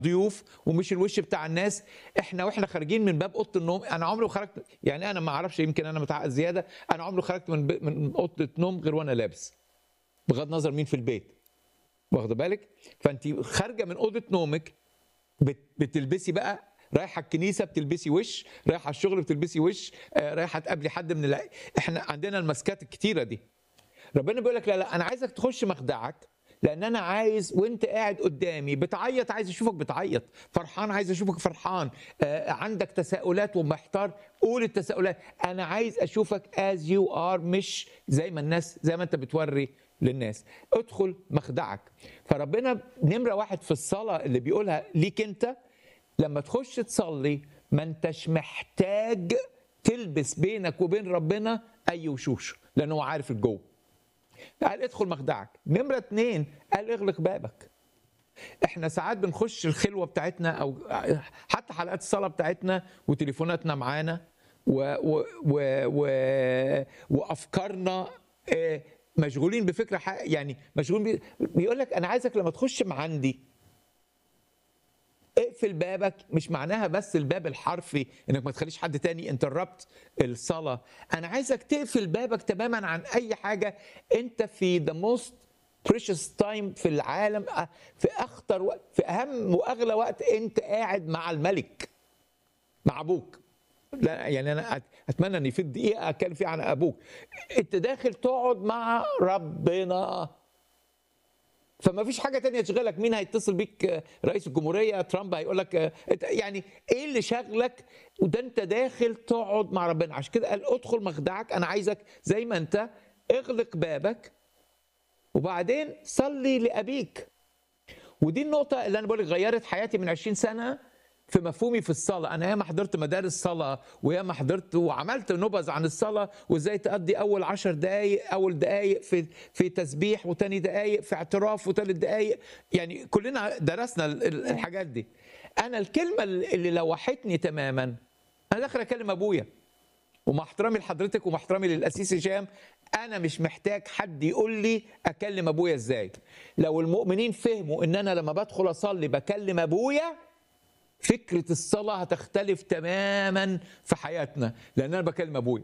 ضيوف ومش الوش بتاع الناس احنا واحنا خارجين من باب اوضه النوم انا عمري ما خرجت يعني انا ما اعرفش يمكن انا متعقد زياده انا عمري ما خرجت من ب- من اوضه النوم غير وانا لابس بغض النظر مين في البيت واخده بالك فانت خارجه من اوضه نومك بت- بتلبسي بقى رايحه الكنيسه بتلبسي وش رايحه الشغل بتلبسي وش آه، رايحه تقابلي حد من الع... احنا عندنا الماسكات الكتيره دي ربنا بيقول لك لا لا انا عايزك تخش مخدعك لان انا عايز وانت قاعد قدامي بتعيط عايز اشوفك بتعيط فرحان عايز اشوفك فرحان آه عندك تساؤلات ومحتار قول التساؤلات انا عايز اشوفك از يو ار مش زي ما الناس زي ما انت بتوري للناس ادخل مخدعك فربنا نمره واحد في الصلاه اللي بيقولها ليك انت لما تخش تصلي ما انتش محتاج تلبس بينك وبين ربنا اي وشوش لانه هو عارف الجو قال ادخل مخدعك نمرة اتنين قال اغلق بابك احنا ساعات بنخش الخلوة بتاعتنا او حتى حلقات الصلاة بتاعتنا وتليفوناتنا معانا و و و و وافكارنا آه، مشغولين بفكرة ح- يعني مشغولين بي- بيقول لك انا عايزك لما تخش مع عندي اقفل بابك مش معناها بس الباب الحرفي انك ما تخليش حد تاني انتربت الصلاه انا عايزك تقفل بابك تماما عن اي حاجه انت في ذا موست بريشس تايم في العالم أه، في اخطر وقت في اهم واغلى وقت انت قاعد مع الملك مع ابوك لا يعني انا أت- اتمنى ان في دقيقه اتكلم فيها عن ابوك انت داخل تقعد مع ربنا فما فيش حاجه تانية تشغلك مين هيتصل بيك آه، رئيس الجمهوريه ترامب هيقول لك آه، إنت- يعني ايه اللي شغلك وده انت داخل تقعد مع ربنا عشان كده قال ادخل مخدعك انا عايزك زي ما انت اغلق بابك وبعدين صلي لابيك ودي النقطة اللي أنا بقول لك غيرت حياتي من 20 سنة في مفهومي في الصلاة، أنا ياما حضرت مدارس صلاة وياما حضرت وعملت نبذ عن الصلاة وإزاي تقضي أول عشر دقايق أول دقايق في في تسبيح وتاني دقايق في اعتراف وتالت دقايق يعني كلنا درسنا ال- ال- الحاجات دي. أنا الكلمة اللي لوحتني تماما أنا داخل أكلم أبويا ومع احترامي لحضرتك ومع احترامي للاسيس هشام انا مش محتاج حد يقول لي اكلم ابويا ازاي لو المؤمنين فهموا ان انا لما بدخل اصلي بكلم ابويا فكره الصلاه هتختلف تماما في حياتنا لان انا بكلم ابويا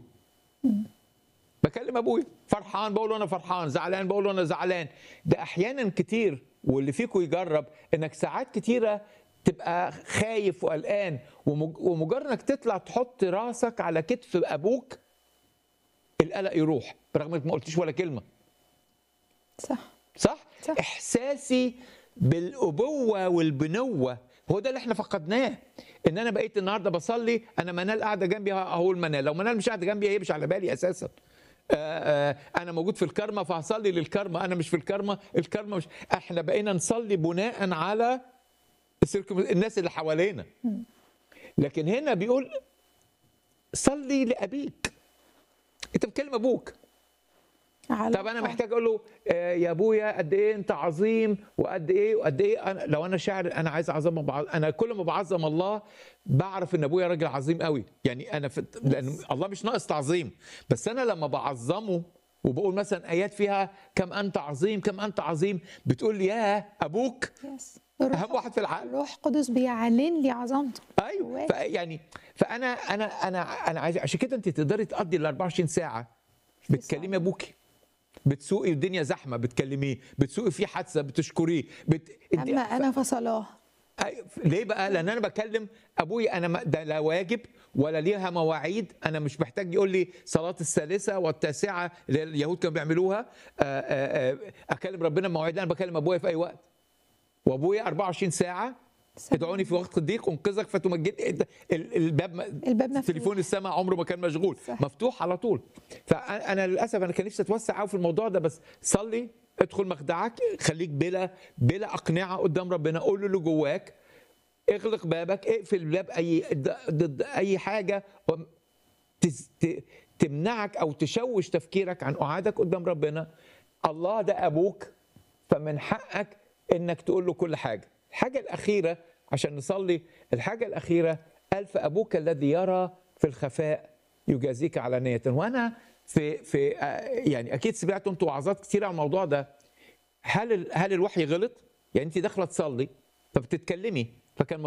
بكلم ابويا فرحان بقول له انا فرحان زعلان بقول له انا زعلان ده احيانا كتير واللي فيكم يجرب انك ساعات كتيره تبقى خايف وقلقان ومج- ومجرد انك تطلع تحط راسك على كتف ابوك القلق يروح برغم انك ما قلتش ولا كلمه صح صح؟ صح. احساسي بالابوه والبنوه هو ده اللي احنا فقدناه ان انا بقيت النهارده بصلي انا منال قاعده جنبي اهو المنال لو منال مش قاعده جنبي هي مش على بالي اساسا آه، آه، انا موجود في الكرمه فهصلي للكرمه انا مش في الكرمه الكرمه مش احنا بقينا نصلي بناء على السيركم- الناس اللي حوالينا لكن هنا بيقول صلي لابيك انت بتكلم ابوك على طب انا محتاج اقول له آه، يا ابويا قد ايه انت عظيم وقد ايه وقد ايه أنا لو انا شاعر انا عايز اعظم بعظ- انا كل ما بعظم الله بعرف ان ابويا راجل عظيم قوي يعني انا في لان الله مش ناقص تعظيم بس انا لما بعظمه وبقول مثلا ايات فيها كم انت عظيم كم انت عظيم بتقول لي يا ابوك يس اهم واحد في العالم الروح القدس بيعلن لي عظمته ايوه جواك. فيعني فانا انا انا انا عايز عشان كده انت تقدري تقضي ال 24 ساعه بتكلمي ابوكي بتسوقي الدنيا زحمه بتكلميه بتسوقي في حادثه بتشكريه بت... انت اما انا فصلاه أيوة. ليه بقى لان انا بكلم ابويا انا ما- ده لا واجب ولا ليها مواعيد انا مش محتاج يقول لي صلاه الثالثه والتاسعه اللي اليهود كانوا بيعملوها آه، آه، آه، اكلم ربنا بمواعيد انا بكلم ابويا في اي وقت وابويا 24 ساعه سلام. ادعوني في وقت الضيق انقذك فتمجد ال- الباب م- الباب مفتوح. تليفون السماء عمره ما كان مشغول صح. مفتوح على طول فانا للاسف انا كان نفسي اتوسع قوي في الموضوع ده بس صلي ادخل مخدعك خليك بلا بلا اقنعه قدام ربنا قول له اللي جواك اغلق بابك اقفل الباب اي ضد اي حاجه وم- تز- ت- تمنعك او تشوش تفكيرك عن قعادك قدام ربنا الله ده ابوك فمن حقك انك تقول له كل حاجه الحاجه الاخيره عشان نصلي الحاجه الاخيره قال فابوك الذي يرى في الخفاء يجازيك علانيه وانا في في آه، يعني اكيد سمعتوا انتوا وعظات كتير عن الموضوع ده هل ال- هل الوحي غلط يعني انت داخله تصلي فبتتكلمي فكان